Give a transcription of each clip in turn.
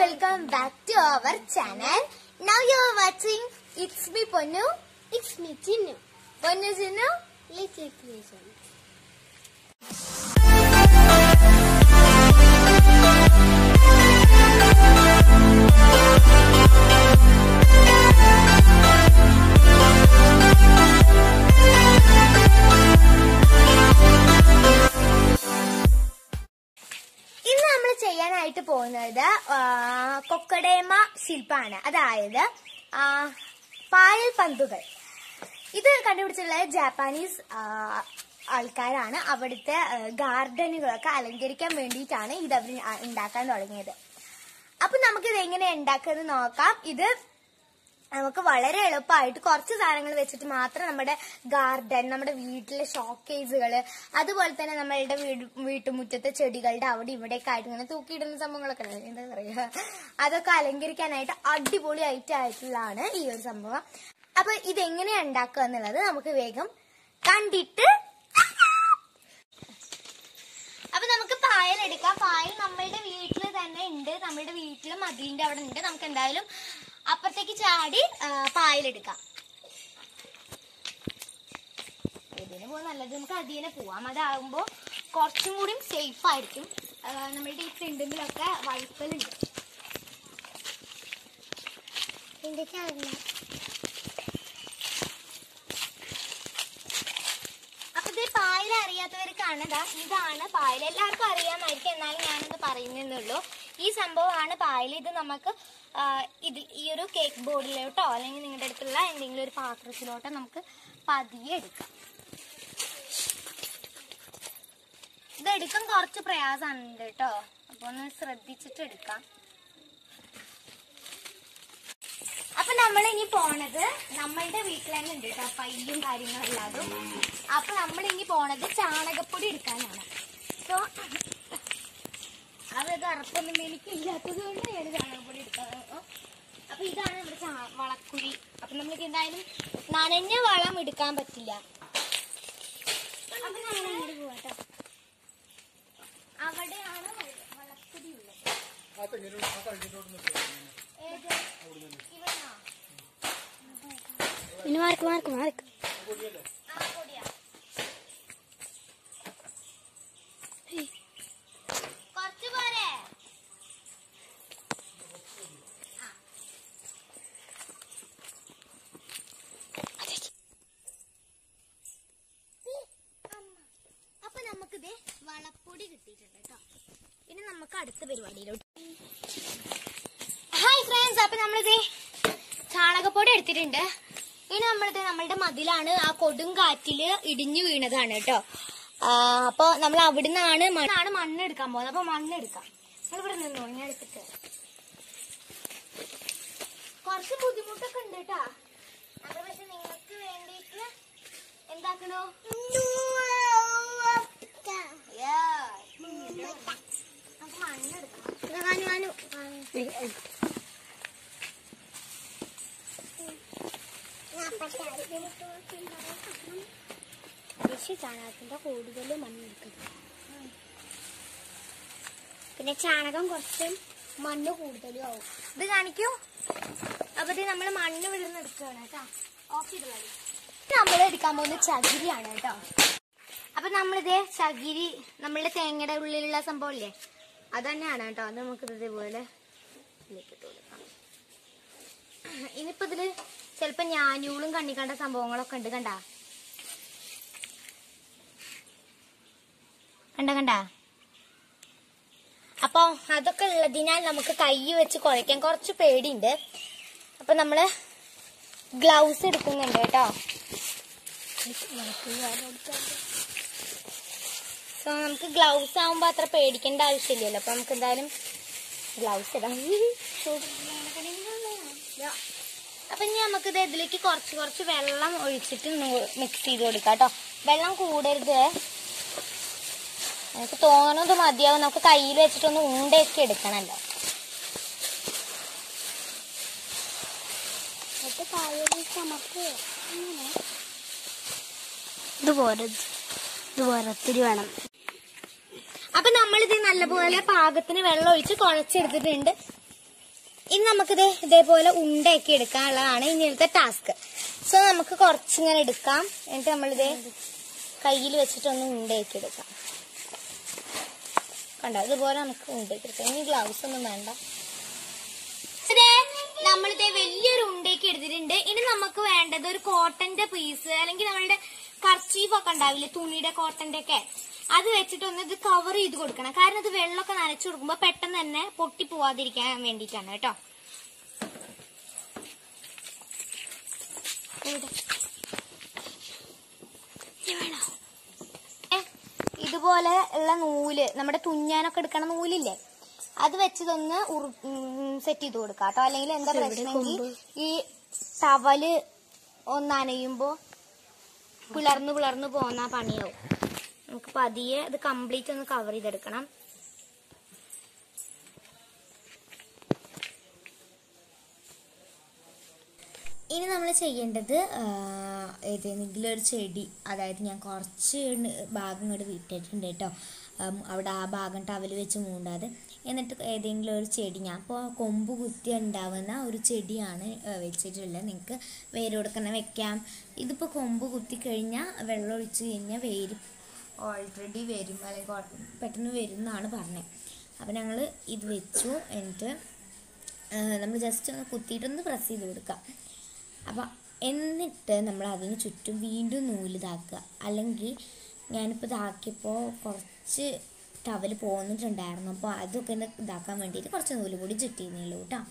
welcome back to our channel. Now you are watching It's Me Ponnu. It's me, Chinnu. Ponnu Chinnu. Little creation. ഇന്ന് നമ്മൾ ചെയ്യാനായിട്ട് പോകുന്നത് ആ, കൊക്കടേമ ശില്പമാണ് അതായത് ആ, പായൽ പന്തുകൾ ഇത് കണ്ടുപിടിച്ചിട്ടുള്ളത് ജാപ്പാനീസ് ആ, ആൾക്കാരാണ് അവിടുത്തെ ആ, ഗാർഡനുകളൊക്കെ അലങ്കരിക്കാൻ വേണ്ടിയിട്ടാണ് ഇത് അവർ ഉണ്ടാക്കാൻ തുടങ്ങിയത് അപ്പൊ നമുക്കിത് എങ്ങനെ ഉണ്ടാക്കുന്നത് നോക്കാം ഇത് നമുക്ക് വളരെ എളുപ്പമായിട്ട് കുറച്ച് സാധനങ്ങൾ വെച്ചിട്ട് മാത്രം നമ്മുടെ ഗാർഡൻ നമ്മുടെ വീട്ടിലെ ഷോക്കേസുകൾ അതുപോലെ തന്നെ നമ്മളുടെ വീട് വീട്ടുമുറ്റത്തെ ചെടികളുടെ അവിടെ ഇവിടെയൊക്കെ ആയിട്ട് ഇങ്ങനെ തൂക്കിയിടുന്ന സംഭവങ്ങളൊക്കെ ഉണ്ട്. എന്താ പറയുക അതൊക്കെ അലങ്കരിക്കാനായിട്ട് അടിപൊളി ഐറ്റം ആയിട്ടുള്ളതാണ് ഈ ഒരു സംഭവം അപ്പൊ ഇതെങ്ങനെയാ ഉണ്ടാക്കുക എന്നുള്ളത് നമുക്ക് വേഗം കണ്ടിട്ട് അപ്പൊ നമുക്ക് പായൽ എടുക്കാം പായൽ നമ്മളുടെ വീട്ടിൽ തന്നെ ഉണ്ട് നമ്മളുടെ വീട്ടിൽ മതിലിന്റെ അവിടെ ഉണ്ട് നമുക്ക് എന്തായാലും അപ്പുറത്തേക്ക് ചാടി ആ, പായലെടുക്കാം ഇതിന് പോകാൻ നല്ലത് നമുക്ക് അതിനെ പോവാം അതാകുമ്പോ കുറച്ചും കൂടി സേഫ് ആയിരിക്കും ആ, നമ്മളുടെ ഈ ഫ്രണ്ടിലൊക്കെ വഴുക്കലുണ്ട് എന്തൊക്കെയാണ് അപ്പൊ ഇത് പായൽ അറിയാത്തവർക്കാണ് ദാ ഇതാണ് പായൽ എല്ലാവർക്കും അറിയാമായിരിക്കും എന്നാലും ഞാനത് പറയുന്നുള്ളൂ ഈ സംഭവമാണ് പായൽ ഇത് നമുക്ക് ആ, ഇത് ഈ ഒരു കേക്ക് ബോർഡിലോട്ടോ അല്ലെങ്കിൽ നിങ്ങളുടെ അടുത്തുള്ള എന്തെങ്കിലും ഒരു പാത്രത്തിലോട്ടോ നമുക്ക് പതിയെ എടുക്കാം ഇത് എടുക്കാൻ കുറച്ച് പ്രയാസമാണ് കേട്ടോ അപ്പൊ ഒന്ന് ശ്രദ്ധിച്ചിട്ട് എടുക്കാം അപ്പൊ നമ്മൾ ഇനി പോണത് നമ്മളുടെ വീട്ടിൽ തന്നെ ഉണ്ട് കേട്ടോ പയ്യും കാര്യങ്ങളല്ലാതും അപ്പൊ നമ്മൾ ഇനി പോണത് ചാണകപ്പൊടി എടുക്കാനാണ് സോ അത് കറുപ്പൊന്നും എനിക്ക് ഇല്ലാത്തത് കൊണ്ട് ഞാൻ ചാണകപ്പൊടി എടുക്കാം അപ്പൊ ഇതാണ് നമ്മുടെ ചാ- വളക്കുഴി അപ്പൊ നമുക്ക് എന്തായാലും നനഞ്ഞ വളം എടുക്കാൻ പറ്റില്ല അപ്പൊ നമ്മൾ ഇങ്ങോട്ട് പോവാട്ടോ അവിടെയാണ് വಳ- വളക്കുഴി ഉള്ളത് ഏത് ഇവിടുന്നോ ഇനി മാർക്ക് മാർക്ക് മാർക്ക് ആ പൊടിയാ കുറച്ച് പോരെ ആ. അപ്പൊ നമുക്കിത് വളപ്പൊടി കിട്ടിയിട്ടുണ്ട് കേട്ടോ ഇനി നമുക്ക് അടുത്ത പരിപാടിയിലോട്ട് ഹായ് ഫ്രണ്ട്സ് അപ്പൊ നമ്മളിത് ചാണകപ്പൊടി എടുത്തിട്ടുണ്ട് ഇനി നമ്മളിത് നമ്മളുടെ മതിലാണ് ആ കൊടുങ്കാറ്റില് ഇടിഞ്ഞു വീണതാണ് കേട്ടോ ആ, അപ്പൊ നമ്മൾ അവിടുന്നാണ് മണ്ണാണ് മണ്ണ് എടുക്കാൻ പോകുന്നത് അപ്പൊ മണ്ണ് എടുക്കാം നിങ്ങൾ ഇവിടെ നിന്നോ ഞാൻ എടുത്തിട്ട് കുറച്ച് ബുദ്ധിമുട്ടൊക്കെ ഉണ്ട് കേട്ടാ അത് പക്ഷെ നിങ്ങൾക്ക് വേണ്ടിയിട്ട് എന്താക്കണോ Yeah. നമുക്ക് മണ്ണെടുക്കാം ചാണകത്തിന്റെ കൂടുതൽ മണ്ണ് എടുക്കുന്നത് പിന്നെ ചാണകം കുറച്ച് മണ്ണ് കൂടുതലും ആവും ഇത് കാണിക്കൂ അപ്പൊ ഇത് നമ്മള് മണ്ണ് വിടുന്ന എടുക്കുകയാണ് കേട്ടോ ഓഫ് ചെയ്ത് മതി നമ്മൾ എടുക്കാൻ പോകുന്നത് ചകിരിയാണ് കേട്ടോ അപ്പൊ നമ്മളിത് ചകിരി നമ്മളുടെ തേങ്ങയുടെ ഉള്ളിലുള്ള സംഭവം ഇല്ലേ അത് തന്നെയാണ് കേട്ടോ അത് നമുക്ക് ഇതേപോലെ ഇതിലേക്ക് ഇട്ട് കൊടുക്കാം ഇനിയിപ്പോ ഇതില് ചിലപ്പോ ഞാനൂളും കണ്ണി കണ്ട സംഭവങ്ങളൊക്കെ ഉണ്ട് കണ്ട കണ്ട കണ്ട അപ്പൊ അതൊക്കെ ഉള്ളതിനാൽ നമുക്ക് കൈ വെച്ച് കുഴയ്ക്കാൻ കുറച്ച് പേടിയുണ്ട് അപ്പൊ നമ്മള് ഗ്ലൗസ് എടുക്കുന്നുണ്ട് കേട്ടോ സോ നമുക്ക് ഗ്ലൗസ് ആവുമ്പോ അത്ര പേടിക്കേണ്ട ആവശ്യമില്ലല്ലോ അപ്പൊ നമുക്ക് എന്തായാലും ഗ്ലൗസ് ഇടാം അപ്പൊ ഇനി നമുക്ക് ഇത് ഇതിലേക്ക് കുറച്ച് കുറച്ച് വെള്ളം ഒഴിച്ചിട്ട് മിക്സ് ചെയ്ത് കൊടുക്കാം കേട്ടോ വെള്ളം കൂടരുത് എനിക്ക് തോന്നുന്നത് മതിയാവും നമുക്ക് കയ്യിൽ വെച്ചിട്ടൊന്ന് ഉണ്ടയൊക്കെ എടുക്കണല്ലോ എന്നിട്ട് കായലിൽ ചമക്ക് ഇതുപോലെ ഇതുപോലെ ഒത്തിരി വേണം അപ്പൊ നമ്മളിത് നല്ലപോലെ പാകത്തിന് വെള്ളം ഒഴിച്ച് കുഴച്ചെടുത്തിട്ടുണ്ട് ഇനി നമുക്കിത് ഇതേപോലെ ഉണ്ടയൊക്കെ എടുക്കാനുള്ളതാണ് ഇന്നത്തെ ടാസ്ക് സോ നമുക്ക് കുറച്ചിങ്ങനെ എടുക്കാം എന്നിട്ട് നമ്മളിത് കയ്യിൽ വെച്ചിട്ടൊന്ന് ഉണ്ടയൊക്കെ എടുക്കാം കണ്ടോ ഇതുപോലെ നമുക്ക് ഉണ്ടയൊക്കെ എടുക്കാം ഇനി ഗ്ലൗസ് ഒന്നും വേണ്ട ഇത് നമ്മളിത് വലിയൊരു ഉണ്ടയൊക്കെ എടുത്തിട്ടുണ്ട് ഇനി നമുക്ക് വേണ്ടത് ഒരു കോട്ടന്റെ പീസ് അല്ലെങ്കിൽ നമ്മളുടെ കർച്ചീഫ് ഒക്കെ ഉണ്ടാവില്ലേ തുണിയുടെ കോട്ടന്റെ ഒക്കെ അത് വെച്ചിട്ടൊന്ന് ഇത് കവർ ചെയ്ത് കൊടുക്കണം കാരണം ഇത് വെള്ളമൊക്കെ നനച്ചു കൊടുക്കുമ്പോ പെട്ടെന്ന് തന്നെ പൊട്ടി പോവാതിരിക്കാൻ വേണ്ടിയിട്ടാണ് കേട്ടോ എവിടെ? ഇത് വേണോ? ഏ, ഇതുപോലെ ഉള്ള നൂല് നമ്മുടെ തുന്നാനൊക്കെ എടുക്കണ നൂലില്ലേ അത് വെച്ചതൊന്ന് സെറ്റ് ചെയ്ത് കൊടുക്കാം കേട്ടോ അല്ലെങ്കിൽ എന്താ പ്രശ്നമെങ്കിൽ ഈ ടവല് ഒന്ന് നനയുമ്പോ പിളർന്ന് പിളർന്ന് പോകുന്ന പണിയാവും നമുക്ക് പതിയെ ഇത് കംപ്ലീറ്റ് ഒന്ന് കവർ ചെയ്തെടുക്കണം ഇനി നമ്മൾ ചെയ്യേണ്ടത് ആ, ഏതെങ്കിലും ഒരു ചെടി അതായത് ഞാൻ കുറച്ച് ഭാഗം ഇങ്ങോട്ട് വിട്ടിട്ടുണ്ട് കേട്ടോ ഉം, അവിടെ ആ ഭാഗം ടവൽ വെച്ച് മൂണ്ടാതെ എന്നിട്ട് ഏതെങ്കിലും ഒരു ചെടി ഞാൻ ഇപ്പോൾ കൊമ്പ് കുത്തി ഉണ്ടാവുന്ന ഒരു ചെടിയാണ് ആ, വെച്ചിട്ടുള്ളത് നിങ്ങൾക്ക് വേര് കൊടുക്കുന്ന വെക്കാം ഇതിപ്പോൾ കൊമ്പ് കുത്തി കഴിഞ്ഞാൽ വെള്ളം ഒഴിച്ച് കഴിഞ്ഞാൽ വേര് ഓൾറെഡി വരും അല്ലെങ്കിൽ ഓൾ- പെട്ടെന്ന് വരും എന്നാണ് പറഞ്ഞത് അപ്പോൾ ഞങ്ങൾ ഇത് വെച്ചു എന്നിട്ട് നമ്മൾ ജസ്റ്റ് ഒന്ന് കുത്തിയിട്ടൊന്ന് പ്രസ് ചെയ്ത് കൊടുക്കാം അപ്പം എന്നിട്ട് നമ്മൾ അതിന് ചുറ്റും വീണ്ടും നൂല് ഇതാക്കുക അല്ലെങ്കിൽ ഞാനിപ്പോൾ ഇതാക്കിയപ്പോൾ കുറച്ച് ടവൽ പോന്നിട്ടുണ്ടായിരുന്നു അപ്പോൾ അതൊക്കെ ഒന്ന് ഇതാക്കാൻ വേണ്ടിയിട്ട് കുറച്ച് നൂല് കൂടി ചുറ്റിയിരുന്നുള്ളൂ കേട്ടോ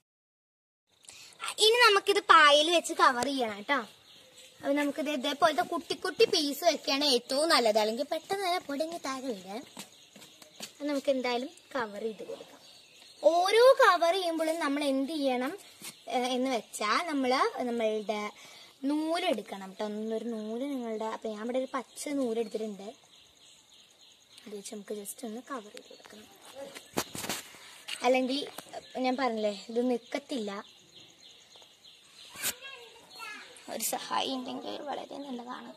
ഇനി നമുക്കിത് പായൽ വെച്ച് കവർ ചെയ്യണം കേട്ടോ അപ്പൊ നമുക്കിത് ഇതേപോലത്തെ കുട്ടി കുട്ടി പീസ് വെക്കുകയാണ് ഏറ്റവും നല്ലത് അല്ലെങ്കിൽ പെട്ടെന്ന് തന്നെ പൊടിഞ്ഞ് താഴെ അത് നമുക്ക് എന്തായാലും കവർ ചെയ്ത് കൊടുക്കാം ഓരോ കവർ ചെയ്യുമ്പോഴും നമ്മൾ എന്ത് ചെയ്യണം ഏഹ് എന്ന് വെച്ചാൽ നമ്മൾ നമ്മളുടെ നൂലെടുക്കണം കേട്ടോ ഒന്നൊരു നൂല് നിങ്ങളുടെ അപ്പൊ ഞാൻ ഇവിടെ ഒരു പച്ച നൂല് എടുത്തിട്ടുണ്ട് അത് വെച്ച് നമുക്ക് ജസ്റ്റ് ഒന്ന് കവർ ചെയ്ത് കൊടുക്കണം അല്ലെങ്കിൽ ഞാൻ പറഞ്ഞില്ലേ ഇത് നിൽക്കത്തില്ല ഒരു സഹായം ഉണ്ടെങ്കിൽ വളരെ നല്ലതാണ്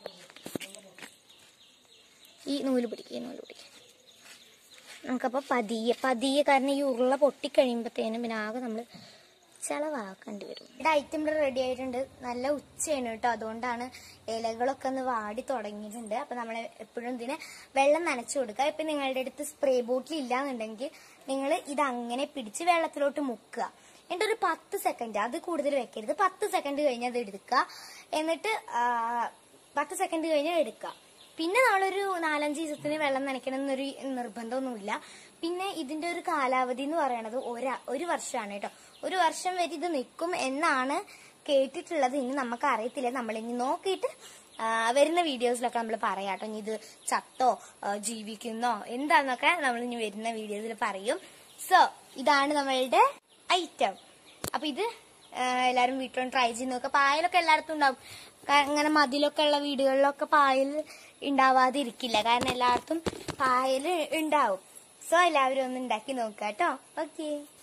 ഈ നൂല് പിടിക്കുക ഈ നൂല് പിടിക്കുക നമുക്കപ്പോൾ പതിയെ പതിയെ കാരണം ഈ ഉരുള പൊട്ടിക്കഴിയുമ്പോഴത്തേനും പിന്നെ ആകെ നമ്മൾ ചിലവാക്കേണ്ടി വരും ഇവിടെ ഐറ്റം ഇവിടെ റെഡി ആയിട്ടുണ്ട് നല്ല ഉച്ചയാണ് കേട്ടോ അതുകൊണ്ടാണ് ഇലകളൊക്കെ ഒന്ന് വാടി തുടങ്ങിയിട്ടുണ്ട് അപ്പൊ നമ്മൾ എപ്പോഴും ഇതിന് വെള്ളം നനച്ചു കൊടുക്കുക ഇപ്പൊ നിങ്ങളുടെ അടുത്ത് സ്പ്രേ ബോട്ടിൽ ഇല്ലാന്നുണ്ടെങ്കിൽ നിങ്ങൾ ഇത് അങ്ങനെ പിടിച്ച് വെള്ളത്തിലോട്ട് മുക്കുക എന്നിട്ട് ഒരു പത്ത് സെക്കൻഡ് അത് കൂടുതൽ വെക്കരുത് പത്ത് സെക്കൻഡ് കഴിഞ്ഞ് അത് എടുക്കുക എന്നിട്ട് ആ, പത്ത് സെക്കൻഡ് കഴിഞ്ഞ് എടുക്കുക പിന്നെ നമ്മളൊരു നാലഞ്ച് ദിവസത്തിന് വെള്ളം നനയ്ക്കണം എന്നൊരു നിർബന്ധമൊന്നുമില്ല പിന്നെ ഇതിന്റെ ഒരു കാലാവധി എന്ന് പറയണത് ഒരാ ഒരു വർഷമാണ് കേട്ടോ ഒരു വർഷം വരെ ഇത് നിൽക്കും എന്നാണ് കേട്ടിട്ടുള്ളത് ഇനി നമുക്ക് അറിയത്തില്ല നമ്മൾ ഇനി നോക്കിയിട്ട് ആ, വരുന്ന വീഡിയോസിലൊക്കെ നമ്മൾ പറയാം കേട്ടോ ഇനി ഇത് ചത്തോ ആ, ജീവിക്കുന്നോ എന്താന്നൊക്കെ നമ്മൾ ഇനി വരുന്ന വീഡിയോസിൽ പറയും സോ ഇതാണ് നമ്മളുടെ ഐറ്റം അപ്പൊ ഇത് ആ, എല്ലാരും വീട്ടിലും ട്രൈ ചെയ്ത് നോക്കുക പായലൊക്കെ എല്ലായിടത്തും ഉണ്ടാവും കാ- ഇങ്ങനെ മതിലൊക്കെ ഉള്ള വീടുകളിലൊക്കെ പായൽ ഉണ്ടാവാതെ ഇരിക്കില്ല കാരണം എല്ലായിടത്തും പായൽ ഉണ്ടാവും സോ എല്ലാവരും ഒന്ന് ഉണ്ടാക്കി നോക്കാം കേട്ടോ ഓക്കെ